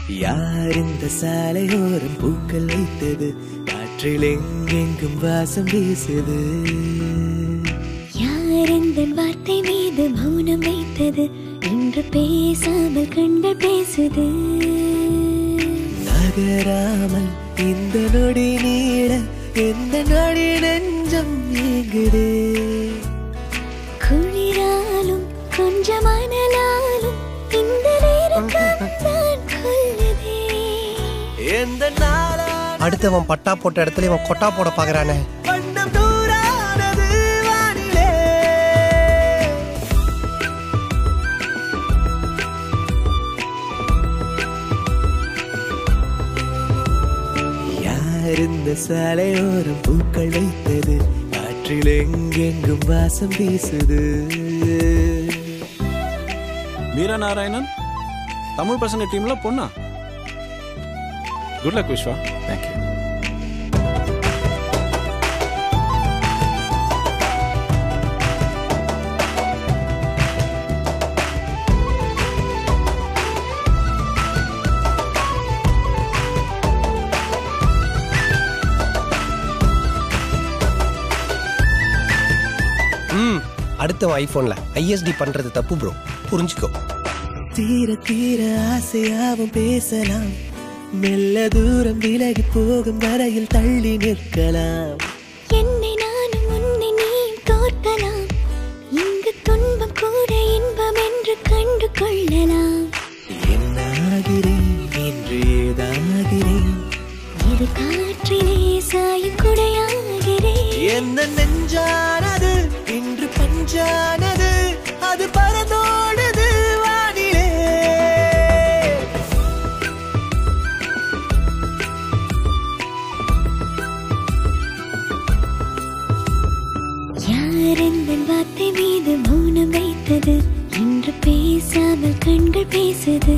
யார் இந்த சாலையோரம் பூக்கள் வைத்தது காற்றில் எங்கெங்கும் வாசம் வீசுது யார் இந்த வார்த்தை மீது மௌனம் வைத்தது இன்று பேசாமல் கண்கள் பேசுது நகராமல் இந்த நொடி நீள எந்த நொடி நெஞ்சம் ஏங்குதே குளிராலும் கொஞ்சம் அனலாலும் இந்த நேரம் தான் கொல்லுதே எந்த நாளா அடுத்தவன் பட்டா போட்ட இடத்துல இவன் கொட்டா போட பாக்குறானே வண்ணம் தூரானது வானிலே யார் இந்த சாலையோரம் பூக்கள் வைத்தது காற்றில் எங்கெங்கும் வாசம் வீசுது மீரா நாராயணன் தமிழ் பசங்க டீம்ல பொண்ணா குட் லக் விஸ்வா தேங்க்யூ ம் அடுத்தவன் ஐபோன்ல ஐஎஸ்டி பண்றது தப்பு ப்ரோ புரிஞ்சுக்கோ தீர தீர ஆசையாவும் பேசலாம் மெல்ல தூரம் விலகி போகும் வரையில் தள்ளி நிற்கலாம் என்னை நானும் உன்னை நீயும் தோற்கலாம் இங்கு துன்பம் கூட இன்பம் என்று கண்டு கொள்ளலாம் என்னாகிறேன் என்று ஏதாகிறேன் இது காற்றிலே சாயும் குடையாகிறேன் என்ன நெஞ்சானது இன்று பஞ்சானது அது பரதோடுது வானிலே யார் இந்த வார்த்தை மீது மௌனம் வைத்தது இன்று பேசாமல் கண்கள் பேசுது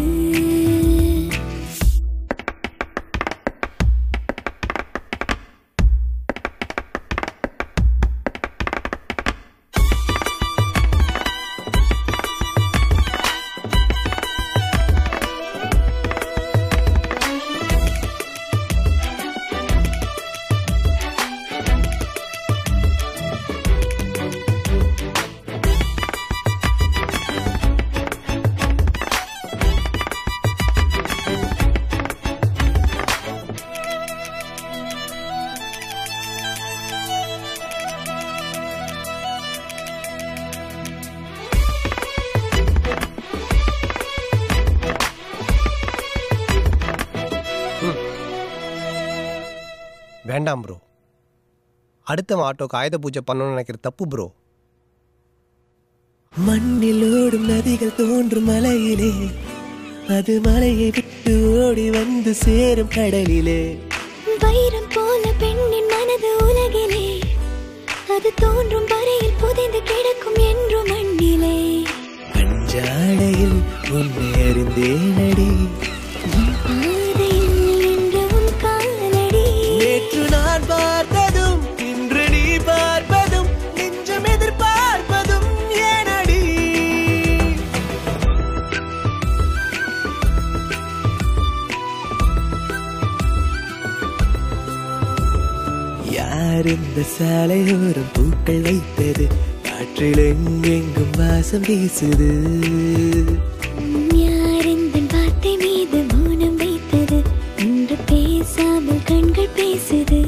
வேண்டாம் ப்ரோ அடுத்தவன் ஆட்டோக்கு ஆயுத பூஜை பண்ணணும்னு நினைக்கிற தப்பு ப்ரோ மண்ணில் ஓடும் நதிகள் தோன்றும் மலையிலே அது மலையை விட்டு ஓடி வந்து சேரும் கடலிலே வைரம் போல பெண்ணின் மனது உலகிலே அது தோன்றும் வரையில் புதைந்து கிடக்கும் என்றும் மண்ணிலே பஞ்சாடையில் உன்னை அறிந்தேனடி என் பாதையில் நின்ற உன் காலடி நேற்று நான் பார்த்ததும் இன்று நீ பார்ப்பதும் நெஞ்சம் எதிர்பார்ப்பதும் ஏனடி யார் இந்த சாலையோரம் பூக்கள் வைத்தது காற்றில் எங்கெங்கும் வாசம் வீசுது யார் இந்த வார்த்தை மீது மௌனம் வைத்தது இன்று பேசாமல் கண்கள் பேசுது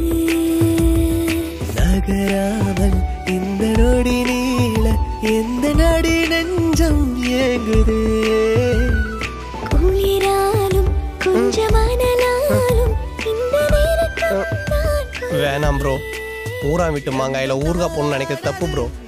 நகராமல் இந்த நொடி நீள எந்த நடி நெஞ்சம் ஏங்குது குளிராலும் கொஞ்சம் அனலாலும் இந்த நேரத்தில் நான் வேணாம் ப்ரோ ஊரா விட்டு மாங்காயில ஊறுகாய் போகணும்னு நினைக்கிறது தப்பு ப்ரோ